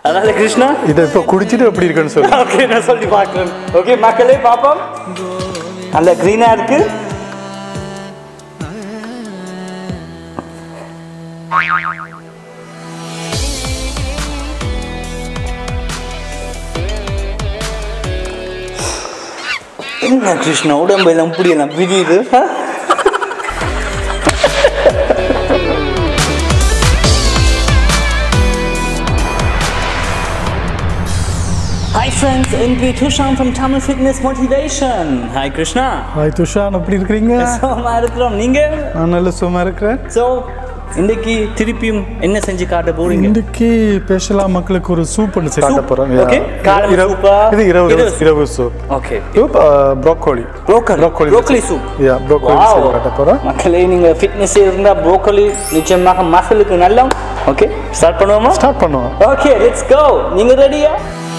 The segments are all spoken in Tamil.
அதாவது கிருஷ்ணா இதை இப்போ குடிச்சிட்டு எப்படி இருக்குன்னு சொல்லு ஓகே நான் சொல்லி பார்க்குறேன் ஓகே மக்களே பாப்போம் நல்ல க்ரீனாக இருக்கு என்ன கிருஷ்ணா உடம்பு எல்லாம் புரியலாம் பிரியுது ஆ? Hi friends, இன்று Tusham from Tamil Fitness Motivation. Hi Krishna. Hi Thushan எப்படி இருக்கிறீங்க சுகமா இருக்கிறோம் நீங்க நான் நல்ல சும்மா இருக்கிறேன் ஸோ இன்னைக்கு திருப்பியும் என்ன செஞ்சு காட்ட போறீங்க இன்னைக்கு ஸ்பெஷலாக மக்களுக்கு ஒரு சூப் ஒன்று செய்ய காட்ட போகிறோம் Okay. காரம் சூப்பா? இது இரவு இரவு இரவு soup okay soup broccoli broccoli Broccoli. Broccoli soup yeah broccoli செய்ய காட்ட போகிறோம் மக்களே நீங்க ஃபிட்னஸ் இருந்தா ப்ரோக்கலி நிச்சயமாக மசிலுக்கு நல்லா ஓகே ஸ்டார்ட் பண்ணுவோமா ஸ்டார்ட் பண்ணுவோம் ஓகே லெட்ஸ் கோ நீங்க ரெடியா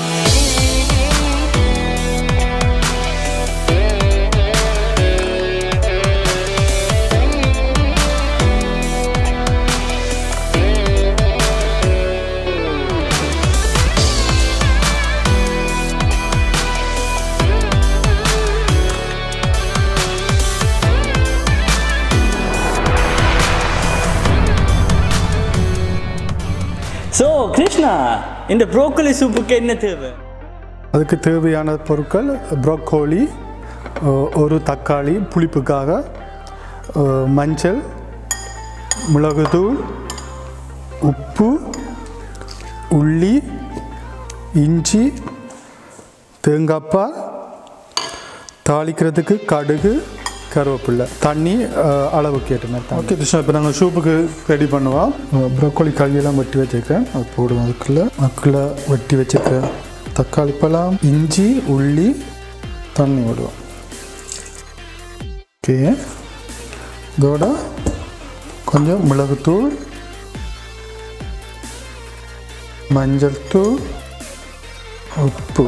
ஸோ கிருஷ்ணா இந்த ப்ரோக்கலி சூப்புக்கு என்ன தேவை அதுக்கு தேவையான பொருட்கள் ப்ரோக்கோலி ஒரு தக்காளி புளிப்புக்காக அஹ், மஞ்சள் மிளகுத்தூள் உப்பு உள்ளி இஞ்சி தேங்காய்ப்பால் தாளிக்கிறதுக்கு கடுகு கருவேப்பில்லை தண்ணி அஹ், அளவுக்கு ஏற்ற மாதிரி ஓகே கிருஷ்ணா இப்போ நாங்கள் சூப்புக்கு ரெடி பண்ணுவோம் ப்ரோக்கோலி கழுவியெல்லாம் வெட்டி வச்சுருக்கேன் அது போடுவோம் அதுக்குள்ளே அதுக்குள்ளே வெட்டி வச்சுருக்கேன் தக்காளி பழம் இஞ்சி உள்ளி தண்ணி விடுவோம் ஓகே இதோட கொஞ்சம் மிளகுத்தூள் மஞ்சள் தூள் உப்பு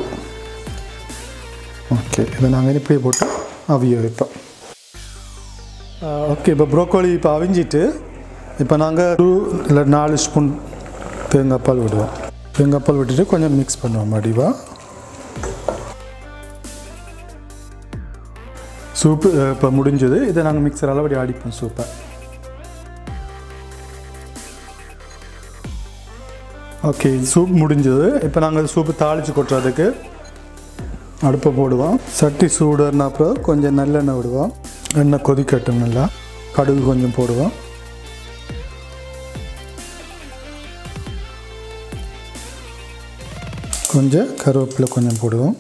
ஓகே இதை நாங்கள் இப்படியே போட்டு அவிய வைப்போம் ஓகே இப்போ ப்ரோக்கோலி இப்போ அவிஞ்சிட்டு இப்போ நாங்கள் டூ இல்லை நாலு ஸ்பூன் தேங்காய் பால் விடுவோம் தேங்காய் பால் விட்டுட்டு கொஞ்சம் மிக்ஸ் பண்ணுவோம் மடிவா சூப்பு இப்போ முடிஞ்சது இதை நாங்கள் மிக்சர் அளவடி அடிப்போம் சூப்பை ஓகே சூப் முடிஞ்சது இப்போ நாங்கள் சூப்பு தாளித்து கொட்டுறதுக்கு அடுப்பை போடுவோம் சட்டி சூடுன அப்புறம் கொஞ்சம் நல்லெண்ணெய் விடுவோம் எண்ணெய் கொதிக்கட்டும் நல்லா கடுகு கொஞ்சம் போடுவோம் கொஞ்சம் கருவேப்பிலை கொஞ்சம் போடுவோம்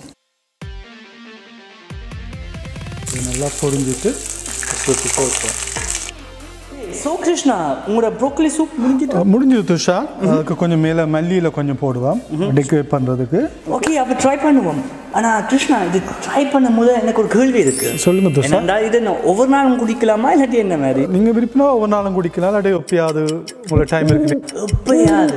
இது நல்லா பொரிஞ்சிட்டு சூப்பு போட்டுவோம் ஸோ கிருஷ்ணா உங்களோட ப்ரோக்கலி சூப் முடிஞ்சிட்டு அஹ் முடிஞ்சது துஷா அதுக்கு கொஞ்சம் மேலே மல்லியில் கொஞ்சம் போடுவோம் டெக்கரேட் பண்ணுறதுக்கு ஓகே அப்போ ட்ரை பண்ணுவோம் ஆனால் கிருஷ்ணா இது ட்ரை பண்ணும் போது எனக்கு ஒரு கேள்வி இருக்கு சொல்லுங்க துஷா என்னடா இது நான் ஒவ்வொரு நாளும் குடிக்கலாமா இல்லாட்டி என்ன மாதிரி நீங்கள் விருப்பினா ஒவ்வொரு நாளும் குடிக்கலாம் இல்லாட்டி எப்பயாவது உங்களை டைம் இருக்கு எப்பயாவது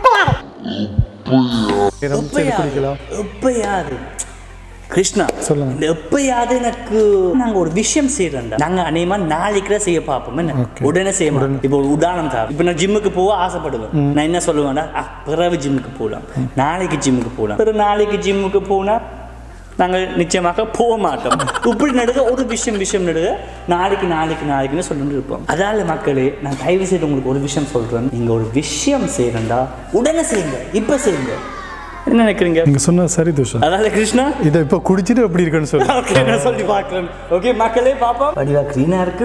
நேரம் சரி குடிக்கலாம் எப்பயாவது கிருஷ்ணா சொல்லுங்க. இந்த எப்பயாவது எனக்கு நாங்க ஒரு விஷயம் செய்யறோம்டா நாங்க அநேகமா நாளைக்கு தான் செய்ய பார்ப்போம் என்ன Okay. உடனே செய்ய மாட்டோம் இப்போ ஒரு உதாரணம் தான் இப்போ நான் ஜிம்முக்கு போக ஆசைப்படுவேன் நான் என்ன சொல்லுவேன்டா "ஆ, பிறகு ஜிம்முக்கு போகலாம் நாளைக்கு ஜிம்முக்கு போகலாம் பிறகு நாளைக்கு ஜிம்முக்கு போனா நாங்கள் நிச்சயமாக போக மாட்டோம் இப்படி நடுக ஒரு விஷயம் விஷயம் நடுக நாளைக்கு நாளைக்கு நாளைக்குன்னு சொல்லிட்டு இருப்போம் அதால மக்களே நான் தயவு செய்து உங்களுக்கு ஒரு விஷயம் சொல்றேன் நீங்க ஒரு விஷயம் செய்யறேன்டா உடனே செய்யுங்க இப்ப செய்யுங்க என்ன நினைக்கிறீங்க நீங்கள் சொன்னது சரி துஷா அதாவது கிருஷ்ணா இதை இப்போ குடிச்சிட்டு எப்படி இருக்குன்னு சொல்லு ஓகே நான் சொல்லி பார்க்குறேன் ஓகே மக்களே பாப்போம் வடிவா க்ரீனாக இருக்கு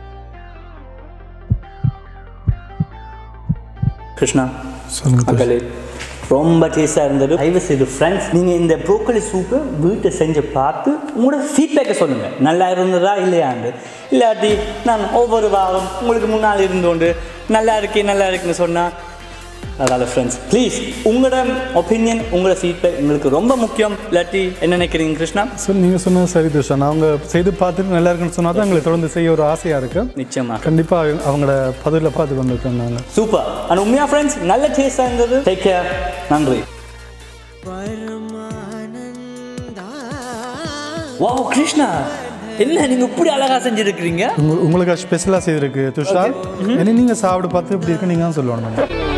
கிருஷ்ணா சொல்லுங்க துஷா. மக்களே ரொம்ப டேஸ்டாக இருந்தது தயவு செய்து ஃப்ரெண்ட்ஸ் நீங்கள் இந்த ப்ரோக்கலி சூப்பை வீட்டை செஞ்சு பார்த்து உங்களோட ஃபீட்பேக்கை சொல்லுங்கள் நல்லா இருந்ததா இல்லையாண்டு இல்லாட்டி நான் ஒவ்வொரு வாரம் உங்களுக்கு முன்னால் இருந்தோண்டு நல்லா இருக்கே நல்லா இருக்குன்னு சொன்னால் அதனால் ஃப்ரெண்ட்ஸ் ப்ளீஸ் உங்களோட ஒப்பீனியன் உங்களோட ஃபீட்பேக் உங்களுக்கு ரொம்ப முக்கியம் இல்லாட்டி என்ன நினைக்கிறீங்க கிருஷ்ணா சொல் நீங்கள் சொன்னது சரி துஷா நான் அவங்க செய்து பார்த்துட்டு நல்லா இருக்குன்னு சொன்னால் தான் எங்களுக்கு தொடர்ந்து செய்ய ஒரு ஆசையாக இருக்கு நிச்சயமாக கண்டிப்பாக அவங்களோட பதிலில் பார்த்து கொண்டிருக்கோம் நாங்கள் சூப்பர் அண்ட் உண்மையா ஃப்ரெண்ட்ஸ் நல்ல டேஸ்டாக இருந்தது டேக் கேர் நன்றி வாவ் கிருஷ்ணா என்ன நீங்க இப்படி அழகா செஞ்சிருக்கிறீங்க உங்க உங்களுக்கு ஸ்பெஷலாக செய்திருக்கு துஷா என்ன நீங்கள் சாப்பிட பார்த்து இப்படி இருக்கு நீங்கள் தான் சொல்லணும்